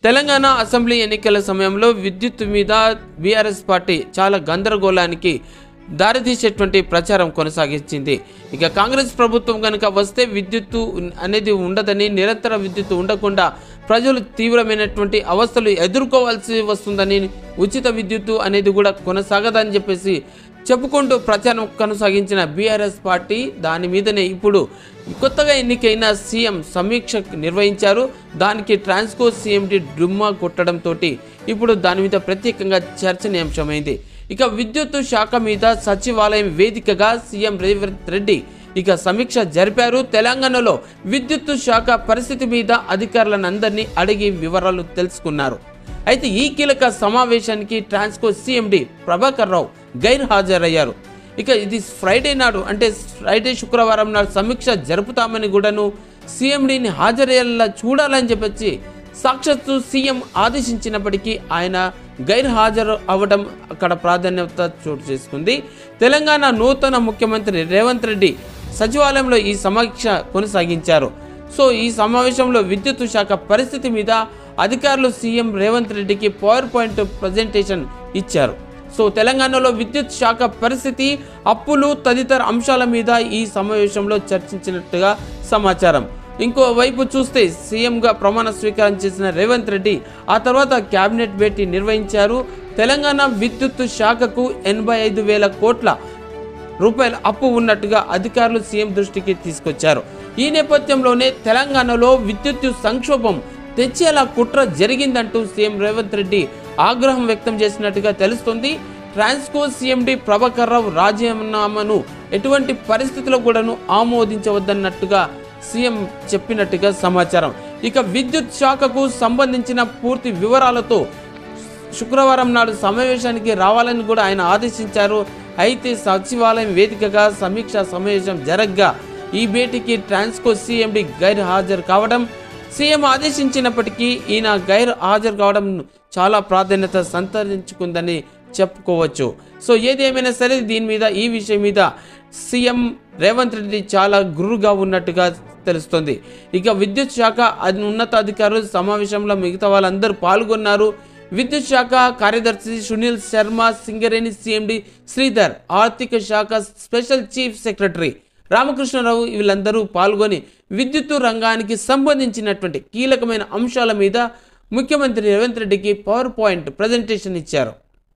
Telangana assembly ఎన్నికల సమయంలో విద్యుత్ మీద బీఆర్ఎస్ పార్టీ చాలా గందరగోళానికి దారితీసేటువంటి ప్రచారం కొనసాగించింది ఇక కాంగ్రెస్ ప్రభుత్వం కనుక వస్తే విద్యుత్తు అనేది ఉండదని నిరంతర విద్యుత్తు ఉండకుండా ప్రజలు తీవ్రమైనటువంటి అవస్థలు ఎదుర్కోవాల్సి వస్తుందని ఉచిత విద్యుత్తు అనేది కూడా కొనసాగదని చెప్పేసి చెప్పుకుంటూ ప్రచారం కొనసాగించిన బీఆర్ఎస్ పార్టీ దాని మీదనే ఇప్పుడు కొత్తగా ఎన్నికైన సీఎం సమీక్ష నిర్వహించారు దానికి ట్రాన్స్కో సీఎండి డుమ్మా కొట్టడంతో ఇప్పుడు దాని మీద ప్రత్యేకంగా చర్చనీయాంశమైంది ఇక విద్యుత్ శాఖ మీద సచివాలయం వేదికగా సీఎం రేవంత్ రెడ్డి ఇక సమీక్ష జరిపారు తెలంగాణలో విద్యుత్ శాఖ పరిస్థితి మీద అధికారులందరినీ అడిగి వివరాలు తెలుసుకున్నారు అయితే ఈ కీలక సమావేశానికి ట్రాన్స్కో సీఎండి ప్రభాకర్ రావు గైర్ హాజరయ్యారు ఇక ఇది ఫ్రైడే నాడు అంటే ఫ్రైడే శుక్రవారం నాడు సమీక్ష జరుపుతామని కూడాను సీఎండిని హాజరయ్యేలా చూడాలని చెప్పొచ్చి సాక్షాత్తు సీఎం ఆదేశించినప్పటికీ ఆయన గైర్ హాజరు అవ్వడం అక్కడ ప్రాధాన్యత చోటు చేసుకుంది తెలంగాణ నూతన ముఖ్యమంత్రి రేవంత్ రెడ్డి సచివాలయంలో ఈ సమీక్ష కొనసాగించారు సో ఈ సమావేశంలో విద్యుత్ శాఖ పరిస్థితి మీద అధికారులు సీఎం రేవంత్ రెడ్డికి పవర్ పాయింట్ ప్రజెంటేషన్ ఇచ్చారు సో తెలంగాణలో విద్యుత్ శాఖ పరిస్థితి అప్పులు తదితర అంశాల మీద ఈ సమావేశంలో చర్చించినట్టుగా సమాచారం ఇంకో వైపు చూస్తే సీఎంగా ప్రమాణ స్వీకారం చేసిన రేవంత్ రెడ్డి ఆ తర్వాత కేబినెట్ భేటీ నిర్వహించారు తెలంగాణ విద్యుత్ శాఖకు ఎనభై ఐదు వేల కోట్ల రూపాయల అప్పు ఉన్నట్టుగా అధికారులు సీఎం దృష్టికి తీసుకొచ్చారు ఈ నేపథ్యంలోనే తెలంగాణలో విద్యుత్ సంక్షోభం తెచ్చేలా కుట్ర జరిగిందంటూ సీఎం రేవంత్ రెడ్డి ఆగ్రహం వ్యక్తం చేసినట్టుగా తెలుస్తుంది ట్రాన్స్కో సీఎండి ప్రభాకర్ రావు రాజీనామాను ఎటువంటి పరిస్థితుల్లో కూడాను ఆమోదించవద్దన్నట్టుగా సీఎం చెప్పినట్టుగా సమాచారం ఇక విద్యుత్ శాఖకు సంబంధించిన పూర్తి వివరాలతో శుక్రవారం నాడు సమావేశానికి రావాలని కూడా ఆయన ఆదేశించారు అయితే సచివాలయం వేదికగా సమీక్ష సమావేశం జరగ్గా ఈ భేటీకి ట్రాన్స్కో సీఎండి గైర్ హాజరు కావడం సీఎం ఆదేశించినప్పటికీ ఈయన గైర్ హాజరు కావడం చాలా ప్రాధాన్యత సంతరించుకుందని చెప్పుకోవచ్చు సో ఏది ఏమైనా సరే దీని మీద ఈ విషయం మీద సీఎం రేవంత్ రెడ్డి చాలా గురుగా ఉన్నట్టుగా తెలుస్తుంది ఇక విద్యుత్ శాఖ అది ఉన్నతాధికారులు సమావేశంలో మిగతా వాళ్ళందరూ పాల్గొన్నారు విద్యుత్ శాఖ కార్యదర్శి సునీల్ శర్మ సింగరేణి సీఎండి శ్రీధర్ ఆర్థిక శాఖ స్పెషల్ చీఫ్ సెక్రటరీ రామకృష్ణరావు వీళ్ళందరూ పాల్గొని విద్యుత్ రంగానికి సంబంధించినటువంటి కీలకమైన అంశాల మీద ముఖ్యమంత్రి రేవంత్ రెడ్డికి పవర్ పాయింట్ ప్రజెంటేషన్ ఇచ్చారు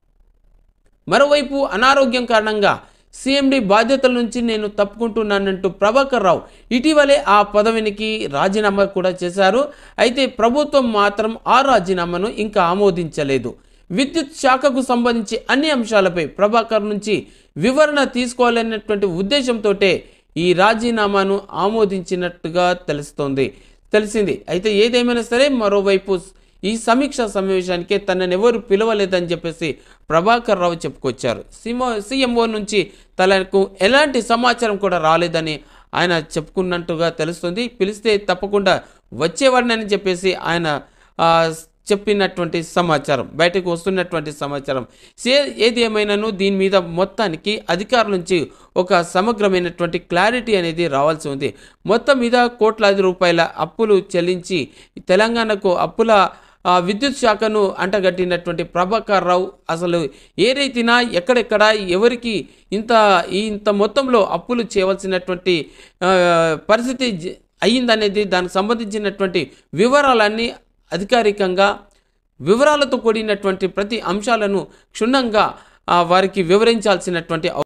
మరోవైపు అనారోగ్యం కారణంగా సీఎండి బాధ్యతల నుంచి నేను తప్పుకుంటున్నానంటూ ప్రభాకర్ రావు ఇటీవలే ఆ పదవినికి రాజీనామా కూడా చేశారు అయితే ప్రభుత్వం మాత్రం ఆ రాజీనామాను ఇంకా ఆమోదించలేదు విద్యుత్ శాఖకు సంబంధించి అన్ని అంశాలపై ప్రభాకర్ నుంచి వివరణ తీసుకోవాలనేటువంటి ఉద్దేశంతో ఈ రాజీనామాను ఆమోదించినట్టుగా తెలుస్తోంది తెలిసింది అయితే ఏదేమైనా సరే మరోవైపు ఈ సమీక్ష సమావేశానికి తనని ఎవరు పిలవలేదని చెప్పేసి ప్రభాకర్ రావు చెప్పుకొచ్చారు సీఎంఓ సీఎంఓ నుంచి తనకు ఎలాంటి సమాచారం కూడా రాలేదని ఆయన చెప్పుకున్నట్టుగా తెలుస్తుంది పిలిస్తే తప్పకుండా వచ్చేవాడినని చెప్పేసి ఆయన ఆ, చెప్పినటువంటి సమాచారం బయటకు వస్తున్నటువంటి సమాచారం సే ఏది ఏమైనాను దీని మీద మొత్తానికి అధికారుల నుంచి ఒక సమగ్రమైనటువంటి క్లారిటీ అనేది రావాల్సి ఉంది మొత్తం మీద కోట్లాది రూపాయల అప్పులు చెల్లించి తెలంగాణకు అప్పుల ఆ, విద్యుత్ శాఖను అంటగట్టినటువంటి ప్రభాకర్ రావు అసలు ఏ రీతిన ఎక్కడెక్కడ ఎవరికి ఇంత ఈ ఇంత మొత్తంలో అప్పులు చేయవలసినటువంటి ఆ, పరిస్థితి జ- అయ్యిందనేది దానికి సంబంధించినటువంటి వివరాలన్నీ అధికారికంగా వివరాలతో కూడినటువంటి ప్రతి అంశాలను క్షుణ్ణంగా ఆ, వారికి వివరించాల్సినటువంటి